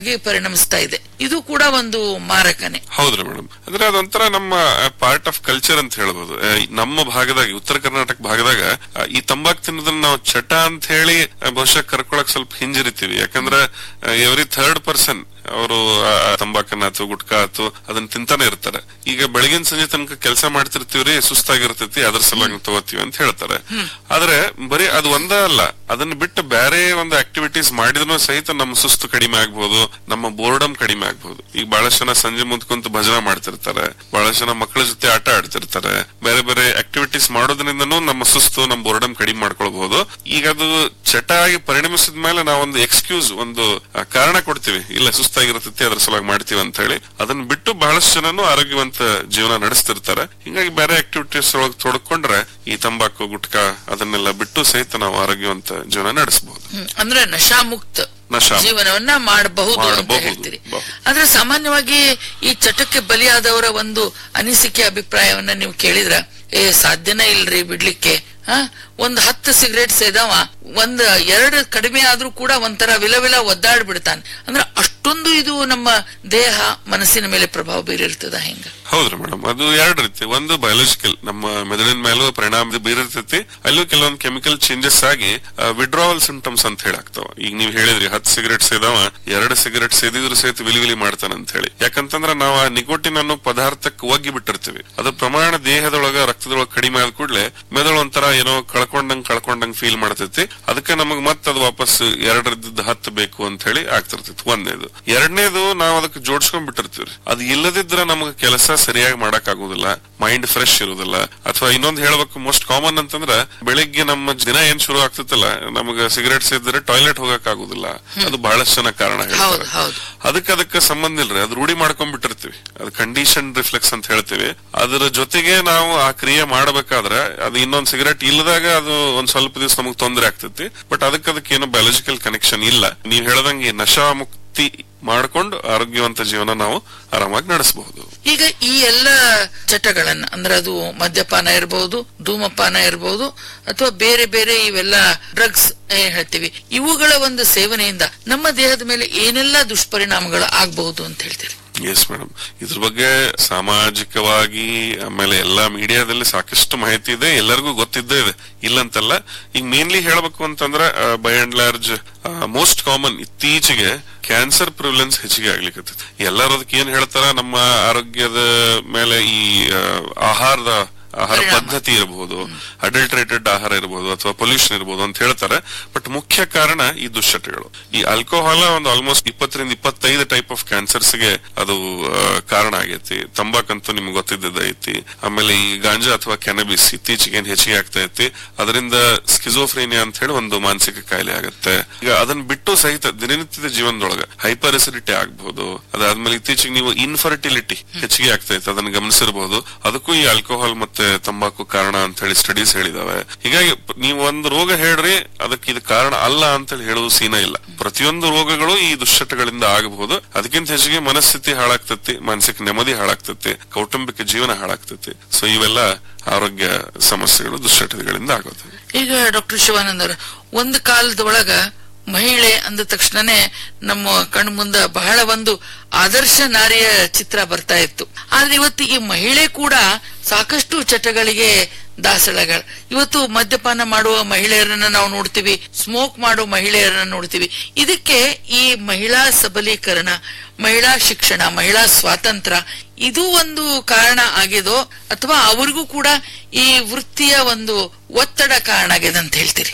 ಗೆ ಪರಿಣಮಿಸ್ತಾ ಇದೆ ಇದು ಕೂಡ ಒಂದು ಮಾರಕನೆ ಹೌದ್ರಿ ಮೇಡಮ್ ಅಂದ್ರೆ ಅದೊಂಥರ ನಮ್ಮ ಪಾರ್ಟ್ ಆಫ್ ಕಲ್ಚರ್ ಅಂತ ಹೇಳ್ಬೋದು ಆ, ಈ ನಮ್ಮ ಭಾಗದಾಗ ಉತ್ತರ ಕರ್ನಾಟಕ ಭಾಗದಾಗ ಆ, ಈ ತಂಬಾಕ್ ತಿನ್ನೋದನ್ನ ನಾವು ಚಟ ಅಂತ ಹೇಳಿ ಆ, ಬಹುಶಃ ಕರ್ಕೊಳಕ್ ಸ್ವಲ್ಪ ಹಿಂಜರಿತೀವಿ ಯಾಕಂದ್ರೆ ಎವ್ರಿ ಥರ್ಡ್ ಪರ್ಸನ್ ಅವರು ತಂಬಾಕನ್ನ ಆತು ಗುಟ್ಕಾ ಆತು ಅದನ್ನ ತಿಂತಾನೆ ಇರ್ತಾರೆ ಈಗ ಬೆಳಗಿನ ಸಂಜೆ ತನಕ ಕೆಲಸ ಮಾಡ್ತಿರ್ತೀವ್ರಿ ಸುಸ್ತಾಗಿರ್ತೈತಿ ಅದ್ರ ಸಲುವಾಗಿ ತಗೋತೀವಿ ಅಂತ ಹೇಳ್ತಾರೆ ಆದ್ರೆ ಬರೀ ಅದು ಒಂದೇ ಅಲ್ಲ ಅದನ್ನ ಬಿಟ್ಟು ಬೇರೆ ಒಂದು ಆಕ್ಟಿವಿಟೀಸ್ ಮಾಡಿದ್ರು ಸಹಿತ ನಮ್ಮ ಸುಸ್ತು ಕಡಿಮೆ ಆಗ್ಬಹುದು ನಮ್ಮ ಬೋರ್ಡಮ್ ಕಡಿಮೆ ಆಗ್ಬಹುದು ಈಗ ಬಹಳಷ್ಟು ಜನ ಸಂಜೆ ಮುಂದ್ ಕುಂತು ಭಜನೆ ಮಾಡ್ತಿರ್ತಾರೆ ಬಹಳಷ್ಟು ಜನ ಮಕ್ಕಳ ಜೊತೆ ಆಟ ಆಡ್ತಿರ್ತಾರೆ ಬೇರೆ ಬೇರೆ ಆಕ್ಟಿವಿಟೀಸ್ ಮಾಡೋದ್ರಿಂದನೂ ನಮ್ಮ ಸುಸ್ತು ನಮ್ಮ ಬೋರ್ಡಮ್ ಕಡಿಮೆ ಮಾಡ್ಕೊಳ್ಬಹುದು ಈಗ ಅದು ಚಟ ಆಗಿ ಪರಿಣಮಿಸಿದ ಮೇಲೆ ನಾವೊಂದು ಎಕ್ಸ್ಕ್ಯೂಸ್ ಒಂದು ಆ, ಕಾರಣ ಕೊಡ್ತೀವಿ ಇಲ್ಲ ಸುಸ್ತಾಗಿರ್ತೈತಿ ಅದ್ರ ಸಲುವಾಗಿ ಮಾಡ್ತೀವಿ ಅಂತ ಹೇಳಿ ಅದನ್ನ ಬಿಟ್ಟು ಬಹಳಷ್ಟು ಜನನು ಆರೋಗ್ಯವಂತ ಜೀವನ ನಡೆಸ್ತಿರ್ತಾರೆ ಹಿಂಗಾಗಿ ಬೇರೆ ಆಕ್ಟಿವಿಟೀಸ್ ಒಳಗೆ ತೊಡ್ಕೊಂಡ್ರೆ ಈ ತಂಬಾಕು ಗುಟ್ಕಾ ಅದನ್ನೆಲ್ಲ ಬಿಟ್ಟು ಸಹಿತ ನಾವು ಆರೋಗ್ಯವಂತ ಜೀವನ ನಡೆಸಬಹುದು ಹ್ಮ್. ಅಂದ್ರೆ ನಶಾಮುಕ್ತ ನಶಾ ಜೀವನವನ್ನ ಮಾಡಬಹುದು ಅಂತ ಮಾಡಬಹುದು. ಹೇಳ್ತೀರಿ ಬಹುದು. ಆದ್ರೆ ಸಾಮಾನ್ಯವಾಗಿ ಈ ಚಟಕ್ಕೆ ಬಲಿಯಾದವರ ಒಂದು ಅನಿಸಿಕೆ ಅಭಿಪ್ರಾಯವನ್ನ ನೀವು ಕೇಳಿದ್ರ ಏ ಸಾಧ್ಯನೇ ಇಲ್ರಿ ಬಿಡ್ಲಿಕ್ಕೆ ಹ ಒಂದ್ ಹತ್ತು ಸಿಗರೇಟ್ ಸೇದವ ಒಂದ್ ಎರಡು ಕಡಿಮೆ ಆದ್ರೂ ಕೂಡ ಒಂಥರ ವಿಲ ವಿಲ ಒದ್ದಾಡ್ ಬಿಡ್ತಾನೆ ಅಂದ್ರೆ ಅಷ್ಟೊಂದು ಇದು ನಮ್ಮ ದೇಹ ಮನಸ್ಸಿನ ಮೇಲೆ ಪ್ರಭಾವ ಬೀರಿರ್ತದ ಹೆಂಗ ಹೌದ್ರಿ ಮೇಡಮ್ ಅದು ಎರಡು ರೀತಿ ಒಂದು ಬಯೋಲಜಿಕಲ್ ನಮ್ಮ ಮೆದುಳಿನ ಮೇಲೂ ಪರಿಣಾಮ ಬೀರಿರ್ತೈತಿ ಅಲ್ಲೂ ಕೆಲವೊಂದು ಕೆಮಿಕಲ್ ಚೇಂಜಸ್ ಆಗಿ ವಿಡ್ರಾವಲ್ ಸಿಂಟಮ್ಸ್ ಅಂತ ಹೇಳಿ ಆಗ್ತಾವ ಈಗ ನೀವ್ ಹೇಳಿದ್ರಿ ಹತ್ತು ಸಿಗರೇಟ್ ಸೇದವ ಎರಡು ಸಿಗರೇಟ್ ಸೇದಿದ್ರು ಸಹಿತ ವಿಲಿವಿಲಿ ಮಾಡ್ತಾನ ಅಂತ ಹೇಳಿ ಯಾಕಂತಂದ್ರ ನಾವು ಆ ನಿಕೋಟಿನ್ ಅನ್ನೋ ಪದಾರ್ಥಕ್ಕೆ ಒಗ್ಗಿ ಬಿಟ್ಟಿರ್ತೀವಿ ಅದ್ರ ಪ್ರಮಾಣ ದೇಹದೊಳಗ ರಕ್ತದೊಳಗ ಕಡಿಮೆ ಆದ ಕೂಡಲೇ ಮೆದುಳು ಒಂಥರ ಏನೋ ಕಳ್ಕೊಂಡಂಗ್ ಕಳ್ಕೊಂಡಂಗ್ ಫೀಲ್ ಮಾಡ್ತೈತಿ ಅದಕ್ಕೆ ನಮಗ್ ಮತ್ತೆ ಅದು ವಾಪಸ್ ಎರಡರದ್ದು ಹತ್ತು ಬೇಕು ಅಂತ ಹೇಳಿ ಆಗ್ತಿರ್ತೈತಿ ಒಂದನೇದು ಎರಡನೇದು ನಾವು ಅದಕ್ಕೆ ಜೋಡಿಸ್ಕೊಂಡ್ ಬಿಟ್ಟಿರ್ತೀವಿ ಅದು ಇಲ್ಲದಿದ್ರೆ ನಮಗೆ ಕೆಲಸ ಸರಿಯಾಗಿ ಮಾಡಕ್ ಆಗುದಿಲ್ಲ ಮೈಂಡ್ ಫ್ರೆಶ್ ಇರುದಿಲ್ಲ ಅಥವಾ ಇನ್ನೊಂದು ಹೇಳ್ಬೇಕು ಮೋಸ್ಟ್ ಕಾಮನ್ ಅಂತಂದ್ರ ಬೆಳಿಗ್ಗೆ ನಮ್ಮ ದಿನ ಏನ್ ಶುರು ಆಗ್ತೈತಲ್ಲ ನಮಗ ಸಿಗರೇಟ್ ಸೇದಿದ್ರೆ ಟಾಯ್ಲೆಟ್ ಹೋಗಕ್ ಆಗುದಿಲ್ಲ ಅದು ಬಹಳಷ್ಟು ಜನ ಕಾರಣ ಹೌದು ಹೇಳ್ತಾರೆ ಹೌದು ಅದಕ್ಕೆ ಅದಕ್ಕೆ ಸಂಬಂಧ ಇಲ್ರಿ ಅದು ರೂಢಿ ಮಾಡ್ಕೊಂಡ್ಬಿಟ್ಟಿರ್ತೀವಿ ಅದು ಕಂಡೀಷನ್ ರಿಫ್ಲೆಕ್ಸ್ ಅಂತ ಹೇಳ್ತೀವಿ ಅದರ ಜೊತೆಗೆ ನಾವು ಆ ಕ್ರಿಯೆ ಮಾಡಬೇಕಾದ್ರೆ ಅದು ಇನ್ನೊಂದ್ ಸಿಗರೇಟ್ ಇಲ್ಲದಾಗ ಅದು ಒಂದ್ ಸ್ವಲ್ಪ ದಿವಸ ನಮಗ್ ತೊಂದರೆ ಆಗ್ತೈತಿ ಬಟ್ ಅದಕ್ಕೆ ಅದಕ್ಕೆ ಏನು ಬಯಾಲಜಿಕಲ್ ಕನೆಕ್ಷನ್ ಇಲ್ಲ ನೀವ್ ಹೇಳ್ದಂಗೆ ನಶಾ ಮುಕ್ತಿ ಮಾಡ್ಕೊಂಡು ಆರೋಗ್ಯವಂತ ಜೀವನ ನಾವು ಆರಾಮಾಗಿ ನಡೆಸಬಹುದು ಈಗ ಈ ಎಲ್ಲ ಚಟಗಳನ್ನ ಅಂದ್ರೆ ಅದು ಮದ್ಯಪಾನ ಇರಬಹುದು ಧೂಮಪಾನ ಇರಬಹುದು ಅಥವಾ ಬೇರೆ ಬೇರೆ ಇವೆಲ್ಲ ಡ್ರಗ್ಸ್ ಏನ್ ಹೇಳ್ತೀವಿ ಇವುಗಳ ಒಂದು ಸೇವನೆಯಿಂದ ನಮ್ಮ ದೇಹದ ಮೇಲೆ ಏನೆಲ್ಲ ದುಷ್ಪರಿಣಾಮಗಳು ಆಗಬಹುದು ಅಂತ ಹೇಳ್ತೀರಿ ಎಸ್ ಮೇಡಮ್ ಇದ್ರ ಬಗ್ಗೆ ಸಾಮಾಜಿಕವಾಗಿ ಆಮೇಲೆ ಎಲ್ಲಾ ಮೀಡಿಯಾದಲ್ಲಿ ಸಾಕಷ್ಟು ಮಾಹಿತಿ ಇದೆ ಎಲ್ಲರಿಗೂ ಗೊತ್ತಿದ್ದೇ ಇದೆ ಇಲ್ಲಂತಲ್ಲ ಈಗ ಮೇನ್ಲಿ ಹೇಳ್ಬೇಕು ಅಂತಂದ್ರೆ by and large most common ಇತ್ತೀಚೆಗೆ ಕ್ಯಾನ್ಸರ್ ಪ್ರಿವಿಲೆನ್ಸ್ ಹೆಚ್ಚಿಗೆ ಆಗ್ಲಿಕ್ಕೆ ಎಲ್ಲರೂ ಅದಕ್ಕೆ ಏನ್ ಹೇಳ್ತಾರ ನಮ್ಮ ಆರೋಗ್ಯದ ಮೇಲೆ ಈ ಆ, ಆಹಾರದ ಆಹಾರ ಪರಿಣಾಮ. ಪದ್ಧತಿ ಇರಬಹುದು ಅಡಲ್ಟ್ರೇಟೆಡ್ ಆಹಾರ ಇರಬಹುದು ಅಥವಾ ಪೊಲ್ಯೂಷನ್ ಇರಬಹುದು ಅಂತ ಹೇಳ್ತಾರೆ ಬಟ್ ಮುಖ್ಯ ಕಾರಣ ಈ ದುಶ್ಚಟಗಳು ಈ ಆಲ್ಕೋಹಾಲ ಒಂದು ಆಲ್ಮೋಸ್ಟ್ ಇಪ್ಪತ್ತರಿಂದ ಇಪ್ಪತ್ತೈದು ಟೈಪ್ ಆಫ್ ಕ್ಯಾನ್ಸರ್ಸ್ ಗೆ ಅದು ಆ, ಕಾರಣ ಆಗೈತಿ ತಂಬಾಕಂತೂ ನಿಮ್ಗೆ ಗೊತ್ತಿದ್ದದ ಐತಿ ಆಮೇಲೆ ಈ ಗಾಂಜಾ ಅಥವಾ ಕ್ಯಾನಬಿಸ್ ಇತ್ತೀಚೆಗೆ ಏನ್ ಹೆಚ್ಚಿಗೆ ಆಗ್ತಾ ಐತಿ ಅದರಿಂದ ಸ್ಕಿಜೋಫ್ರೇನಿಯಾ ಅಂತ ಹೇಳಿ ಒಂದು ಮಾನಸಿಕ ಕಾಯಿಲೆ ಆಗುತ್ತೆ ಈಗ ಅದನ್ನ ಬಿಟ್ಟು ಸಹಿತ ದಿನನಿತ್ಯದ ಜೀವನದೊಳಗ ಹೈಪರ್ ಎಸಿಡಿಟಿ ಆಗಬಹುದು ಅದಾದ್ಮೇಲೆ ಇತ್ತೀಚೆಗೆ ನೀವು ಇನ್ಫರ್ಟಿಲಿಟಿ ಹೆಚ್ಚಿಗೆ ಆಗ್ತಾ ಇತ್ತು ಅದನ್ನ ಗಮನಿಸಿರಬಹುದು ಅದಕ್ಕೂ ಈ ಆಲ್ಕೋಹಾಲ್ ಮತ್ತೆ ತಂಬಾಕು ಕಾರಣ ಅಂತ ಹೇಳಿ ಸ್ಟಡೀಸ್ ಹೇಳಿದಾವೆ ಹೀಗಾಗಿ ಪ್- ನೀವು ಒಂದು ರೋಗ ಹೇಳ್ರಿ ಅದಕ್ಕೆ ಇದು ಕಾರಣ ಅಲ್ಲ ಅಂತ ಹೇಳಿ ಹೇಳುವ ಸೀನ ಇಲ್ಲ ಪ್ರತಿಯೊಂದು ರೋಗಗಳು ಈ ದುಶ್ಚಟಗಳಿಂದ ಆಗಬಹುದು ಅದಕ್ಕಿಂತ ಹೆಚ್ಚಿಗೆ ಮನಸ್ಥಿತಿ ಹಾಳಾಗ್ತತಿ ಮಾನಸಿಕ ನೆಮ್ಮದಿ ಹಾಳಾಗ್ತತಿ ಕೌಟುಂಬಿಕ ಜೀವನ ಹಾಳಾಗ್ತತಿ ಸೊ ಇವೆಲ್ಲ ಆರೋಗ್ಯ ಸಮಸ್ಯೆಗಳು ದುಶ್ಚಟಗಳಿಂದ ಆಗುತ್ತೆ ಈಗ ಡಾಕ್ಟರ್ ಶಿವಾನಂದ್ ಅವ್ರ ಒಂದು ಕಾಲದೊಳಗ ಮಹಿಳೆ ಅಂದ ತಕ್ಷಣನೇ ನಮ್ಮ ಕಣ್ಣು ಮುಂದ ಬಹಳ ಒಂದು ಆದರ್ಶ ನಾರಿಯ ಚಿತ್ರ ಬರ್ತಾ ಇತ್ತು ಆದ್ರೆ ಇವತ್ತು ಈ ಮಹಿಳೆ ಕೂಡ ಸಾಕಷ್ಟು ಚಟಗಳಿಗೆ ದಾಸಳಗಳು ಇವತ್ತು ಮದ್ಯಪಾನ ಮಾಡುವ ಮಹಿಳೆಯರನ್ನ ನಾವು ನೋಡ್ತೀವಿ ಸ್ಮೋಕ್ ಮಾಡುವ ಮಹಿಳೆಯರನ್ನ ನೋಡ್ತೀವಿ ಇದಕ್ಕೆ ಈ ಮಹಿಳಾ ಸಬಲೀಕರಣ ಮಹಿಳಾ ಶಿಕ್ಷಣ ಮಹಿಳಾ ಸ್ವಾತಂತ್ರ್ಯ ಇದು ಒಂದು ಕಾರಣ ಆಗಿದೋ ಅಥವಾ ಅವ್ರಿಗೂ ಕೂಡ ಈ ವೃತ್ತಿಯ ಒಂದು ಒತ್ತಡ ಕಾರಣ ಆಗಿದೆ ಅಂತ ಹೇಳ್ತೀರಿ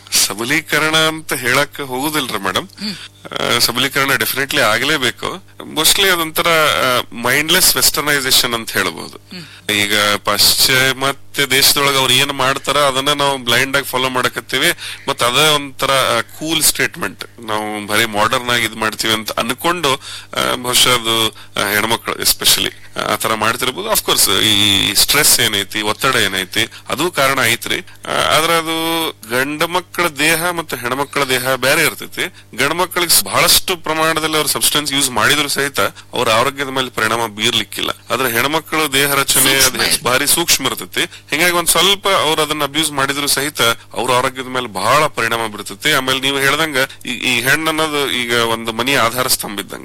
ಸಬಲೀಕರಣ ಅಂತ ಹೇಳಕ್ ಹೋಗುದಿಲ್ರಿ ಮೇಡಮ್ ಸಬಲೀಕರಣ ಡೆಫಿನೆಟ್ಲಿ ಆಗ್ಲೇಬೇಕು ಮೋಸ್ಟ್ಲಿ ಅದೊಂಥರ ಮೈಂಡ್ಲೆಸ್ ವೆಸ್ಟರ್ನೈಸೇಷನ್ ಅಂತ ಹೇಳ್ಬಹುದು ಈಗ ಪಾಶ್ಚಿಮಾತ್ಯ ದೇಶದೊಳಗೆ ಅವ್ರು ಏನ್ ಮಾಡ್ತಾರ ಅದನ್ನ ನಾವು ಬ್ಲೈಂಡ್ ಆಗಿ ಫಾಲೋ ಮಾಡಕತ್ತೀವಿ ಮತ್ತ ಅದ ಒಂಥರ ಕೂಲ್ ಸ್ಟೇಟ್ಮೆಂಟ್ ನಾವು ಬರೀ ಮಾಡರ್ನ್ ಆಗಿ ಇದ್ ಮಾಡ್ತೀವಿ ಅಂತ ಅನ್ಕೊಂಡು ಆ, ಬಹುಶಃ ಅದು ಆ, ಹೆಣ್ಮಕ್ಳು ಎಸ್ಪೆಷಲಿ ಆತರ ಮಾಡ್ತಿರ್ಬೋದು ಅಫ್ಕೋರ್ಸ್ ಈ ಸ್ಟ್ರೆಸ್ ಏನೈತಿ ಒತ್ತಡ ಏನೈತಿ ಅದು ಕಾರಣ ಐತ್ರಿ ಆ, ಆದ್ರ ಅದು ಗಂಡ ಮಕ್ಕಳ ದೇಹ ಮತ್ತು ಹೆಣ್ಮಕ್ಳ ದೇಹ ಬೇರೆ ಇರ್ತೈತಿ ಗಂಡ ಮಕ್ಕಳಿಗೆ ಬಹಳಷ್ಟು ಪ್ರಮಾಣದಲ್ಲಿ ಅವ್ರ ಸಬ್ಸ್ಟೆನ್ಸ್ ಯೂಸ್ ಮಾಡಿದ್ರು ಸಹಿತ ಅವ್ರ ಆರೋಗ್ಯದ ಮೇಲೆ ಪರಿಣಾಮ ಬೀರ್ಲಿಕ್ಕಿಲ್ಲ ಆದ್ರೆ ಹೆಣ್ಮಕ್ಳು ದೇಹ ರಚನೆ ಅದು ಸೂಕ್ಷ್ಮ ಹೆಚ್ಚು ಭಾರಿ ಸೂಕ್ಷ್ಮ ಇರ್ತೈತಿ ಹಿಂಗಾಗಿ ಒಂದ್ ಸ್ವಲ್ಪ ಅವ್ರು ಅದನ್ನ ಅಬ್ಯೂಸ್ ಮಾಡಿದ್ರು ಸಹಿತ ಅವ್ರ ಆರೋಗ್ಯದ ಮೇಲೆ ಬಹಳ ಪರಿಣಾಮ ಬೀರ್ತೈತಿ ಆಮೇಲೆ ನೀವು ಹೇಳ್ದಂಗ ಈ- ಈ ಹೆಣ್ಣು ಅನ್ನೋದು ಈಗ ಒಂದು ಮನಿ ಆಧಾರ ಸ್ತಂಭ ಇದ್ದಂಗ